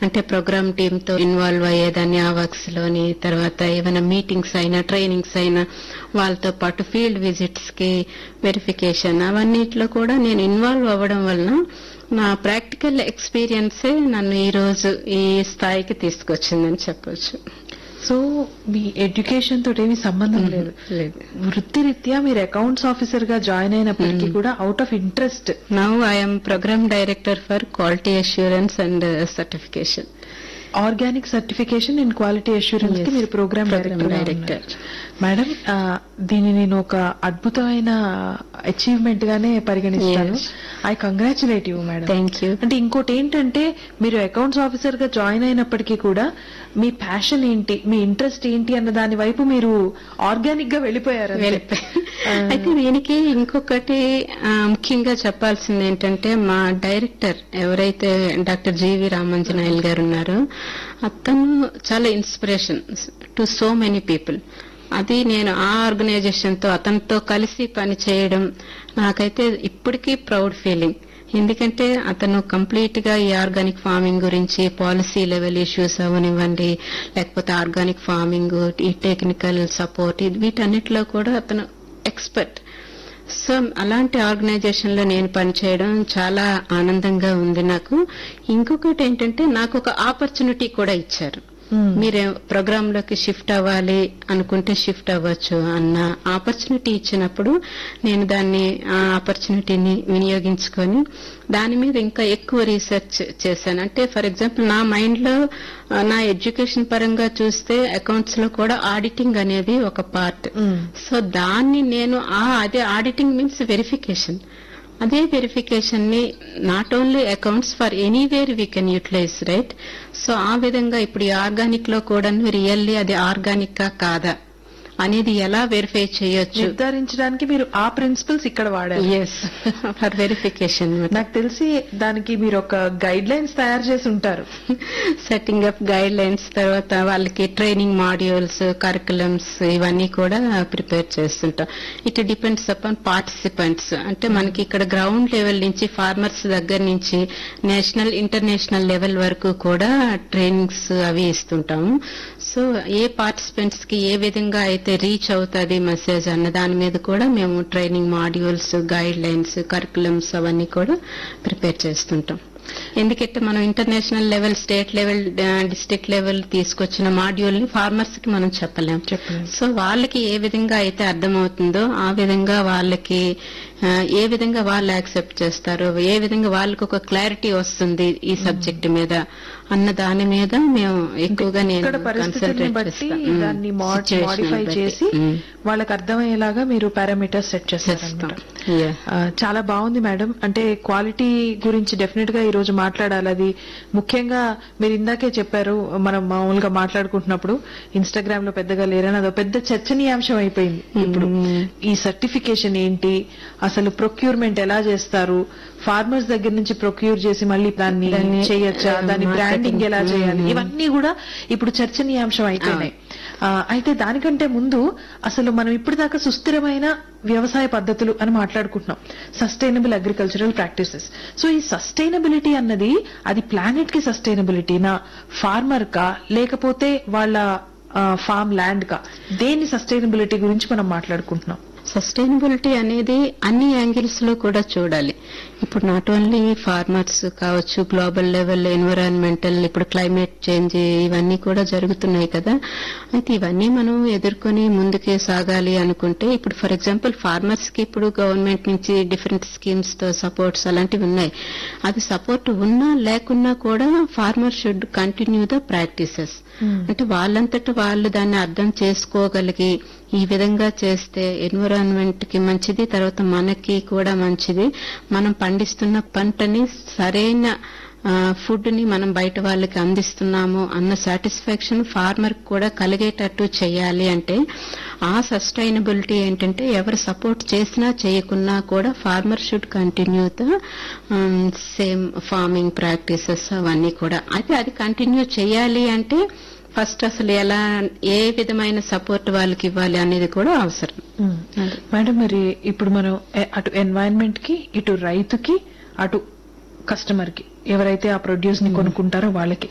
అంటే programme team తో involve అయ్యేదాన్ని ఆ వర్క్స్ లోని తర్వాత ఏమైనా మీటింగ్స్ అయినా ట్రైనింగ్స్ అయినా వాళ్ళతో పాటు ఫీల్డ్ విజిట్స్ కి వెరిఫికేషన్ అవన్నిట్లో కూడా నేను ఇన్వాల్వ్ అవ్వడం వలన నా ప్రాక్టికల్ ఎక్స్పీరియన్సే నన్ను ఈ రోజు ఈ స్థాయికి తీసుకొచ్చిందని చెప్పొచ్చు సో మీ ఎడ్యుకేషన్ తోటి ఏమీ సంబంధం లేదు లేదు వృత్తిరీత్యా మీరు అకౌంట్స్ ఆఫీసర్ గా జాయిన్ అయినప్పటికీ కూడా out of interest now I'm program director for quality assurance and certification organic certification and quality assurance కి Yes. మీరు program Program director director. Madam ఆ, దీన్ని నేను ఒక అద్భుతమైన అచీవ్మెంట్ గానే పరిగణిస్తాను Yes. I congratulate you madam thank you అంటే ఇంకోటి ఏంటంటే మీరు అకౌంట్స్ ఆఫీసర్ గా జాయిన్ అయినప్పటికీ కూడా మీ ప్యాషన్ ఏంటి మీ ఇంట్రెస్ట్ ఏంటి అన్న దాని వైపు మీరు ఆర్గానిక్ గా వెళ్ళిపోయారు అంతే. వెళ్ళిపోయి ఆ, అయితే దీనికి ఇంకొకటి ఆ, ముఖ్యంగా చెప్పాల్సింది ఏంటంటే మా డైరెక్టర్ ఎవరైతే డాక్టర్ జీవి రామంజనాయల్ గారు ఉన్నారో అతను చాలా inspiration to so many people అది నేను ఆ ఆర్గనైజేషన్ తో అతనితో కలిసి పని చేయడం నాకైతే ఇప్పటికీ ప్రౌడ్ ఫీలింగ్ ఎందుకంటే అతను కంప్లీట్ గా ఈ ఆర్గానిక్ ఫార్మింగ్ గురించి పాలసీ లెవెల్ ఇష్యూస్ అవనివ్వండి లేకపోతే ఆర్గానిక్ ఫార్మింగ్ ఈ టెక్నికల్ సపోర్ట్ వీటన్నిటిలో కూడా అతను ఎక్స్పర్ట్ సో అలాంటి ఆర్గనైజేషన్ లో నేను పనిచేయడం చాలా ఆనందంగా ఉంది నాకు ఇంకొకటి ఏంటంటే నాకు ఒక ఆపర్చునిటీ కూడా ఇచ్చారు మ్మ్. మీరు ప్రోగ్రామ్ లోకి షిఫ్ట్ అవ్వాలి అనుకుంటే షిఫ్ట్ అవ్వచ్చు అన్న ఆపర్చునిటీ ఇచ్చినప్పుడు నేను దాన్ని ఆ ఆపర్చునిటీని వినియోగించుకొని దాని మీద ఇంకా ఎక్కువ రీసెర్చ్ చేశాను అంటే ఫర్ ఎగ్జాంపుల్ నా మైండ్ లో ఆ, నా ఎడ్యుకేషన్ పరంగా చూస్తే అకౌంట్స్ లో కూడా ఆడిటింగ్ అనేది ఒక పార్ట్ మ్మ్. సో దాన్ని నేను ఆ అదే ఆడిటింగ్ మీన్స్ వెరిఫికేషన్ అదే వెరిఫికేషన్ ని not only accounts for anywhere we can utilize right so ఆ విధంగా ఇప్పుడు ఈ ఆర్గానిక్ లో కూడా రియల్లీ అది ఆర్గానిక్ కా కాదా అనేది ఎలా వెరిఫై చేయొచ్చు నిర్ధారించడానికి మీరు ఆ ప్రిన్సిపల్స్ ఇక్కడ వాడారు ఎస్ ఫర్ వెరిఫికేషన్ నాకు తెలిసి దానికి మీరు ఒక గైడ్ లైన్స్ తయారు చేసి ఉంటారు సెట్టింగ్ అప్ గైడ్ లైన్స్ తర్వాత వాళ్ళకి ట్రైనింగ్ మాడ్యూల్స్ కరికులమ్స్ ఇవన్నీ కూడా ప్రిపేర్ చేస్తుంటాం ఇట్ డిపెండ్స్ అపాన్ పార్టిసిపెంట్స్ అంటే మనకి ఇక్కడ గ్రౌండ్ లెవెల్ నుంచి ఫార్మర్స్ దగ్గర నుంచి నేషనల్ ఇంటర్నేషనల్ లెవెల్ వరకు కూడా ట్రైనింగ్స్ అవి ఇస్తుంటాము సో ఏ పార్టిసిపెంట్స్ కి ఏ విధంగా అయితే రీచ్ అవుతుంది మెసేజ్ అన్న దాని మీద కూడా మేము training modules guidelines curriculums అవన్నీ కూడా ప్రిపేర్ చేస్తుంటాం ఎందుకంటే మనం international level state level district level తీసుకొచ్చిన మాడ్యూల్ ని ఫార్మర్స్ కి మనం చెప్పలేం చెప్పలేం. సో వాళ్ళకి ఏ విధంగా అయితే అర్థమవుతుందో ఆ విధంగా వాళ్ళకి ఆ, ఏ విధంగా వాళ్ళు యాక్సెప్ట్ చేస్తారు ఏ విధంగా వాళ్ళకి ఒక క్లారిటీ వస్తుంది ఈ సబ్జెక్ట్ మీద అన్న దాని మీద మేము ఎక్కువగా నేను ఇక్కడ పరిస్థితుల్ని కాన్సన్ట్రేట్ బట్టి చేస్తాను దాన్ని మాడిఫై చేసి వాళ్ళకి అర్థమయ్యేలాగా మీరు పారామీటర్స్ సెట్ చేస్తారన్నమాట ఆ, చాలా బాగుంది మేడం అంటే క్వాలిటీ గురించి డెఫినెట్ గా ఈ రోజు మాట్లాడాలి అది ముఖ్యంగా మీరు ఇందాకే చెప్పారు మనం మామూలుగా మాట్లాడుకుంటున్నప్పుడు ఇన్స్టాగ్రామ్ లో పెద్దగా లేరని అదో పెద్ద చర్చనీయాంశం అయిపోయింది ఇప్పుడు ఈ సర్టిఫికేషన్ ఏంటి అసలు ప్రొక్యూర్మెంట్ ఎలా చేస్తారు ఫార్మర్స్ దగ్గర నుంచి ప్రొక్యూర్ చేసి మళ్ళీ దాన్ని దాన్ని, చేయొచ్చా ఆ, దాని బ్రాండింగ్ marketing. ఎలా చేయాలి మ్మ్. ఇవన్నీ కూడా ఇప్పుడు చర్చనీయాంశం అయిపోయినాయి ఆ, అయితే దానికంటే ముందు అసలు మనం ఇప్పుడు దాకా సుస్థిరమైన వ్యవసాయ పద్ధతులు అని మాట్లాడుకుంటున్నాం సస్టైనబుల్ అగ్రికల్చరల్ ప్రాక్టీసెస్ సో ఈ సస్టైనబిలిటీ అన్నది అది ప్లానెట్ కి సస్టైనబిలిటీనా ఫార్మర్ కా లేకపోతే వాళ్ళ ఫార్మ్ ల్యాండ్ కా దేని సస్టైనబిలిటీ గురించి మనం మాట్లాడుకుంటున్నాం సస్టైనబిలిటీ అనేది అన్ని యాంగిల్స్ లో కూడా చూడాలి ఇప్పుడు నాట్ ఓన్లీ ఫార్మర్స్ కావచ్చు గ్లోబల్ లెవెల్ ఎన్విరాన్మెంటల్ ఇప్పుడు క్లైమేట్ చేంజ్ ఇవన్నీ కూడా జరుగుతున్నాయి కదా అయితే ఇవన్నీ మనం ఎదుర్కొని ముందుకే సాగాలి అనుకుంటే ఇప్పుడు ఫర్ ఎగ్జాంపుల్ ఫార్మర్స్ కి ఇప్పుడు గవర్నమెంట్ నుంచి డిఫరెంట్ స్కీమ్స్ తో సపోర్ట్స్ అలాంటివి ఉన్నాయి అది సపోర్ట్ ఉన్నా లేకున్నా కూడా farmer should continue the practices అంటే వాళ్ళంతట వాళ్ళు దాన్ని అర్థం చేసుకోగలిగి ఈ విధంగా చేస్తే ఎన్విరాన్మెంట్ కి మంచిది తర్వాత మనకి కూడా మంచిది మనం పండిస్తున్న పంటని సరైన ఫుడ్ ని మనం బయట వాళ్ళకి అందిస్తున్నాము అన్న సాటిస్ఫాక్షన్ ఫార్మర్ కూడా కలిగేటట్టు చేయాలి అంటే ఆ సస్టైనబిలిటీ ఏంటంటే ఎవరు సపోర్ట్ చేసినా చేయకున్నా కూడా farmer should continue the same farming practices అవన్నీ కూడా అయితే అది కంటిన్యూ చేయాలి అంటే ఫస్ట్ అసలు ఎలా ఏ విధమైన సపోర్ట్ వాళ్ళకి ఇవ్వాలి అనేది కూడా అవసరం మేడం మరి ఇప్పుడు మనం ఎ- అటు ఎన్వైరన్మెంట్ కి ఇటు రైతుకి అటు కస్టమర్ కి ఎవరైతే ఆ ప్రొడ్యూస్ ని కొనుక్కుంటారో వాళ్ళకి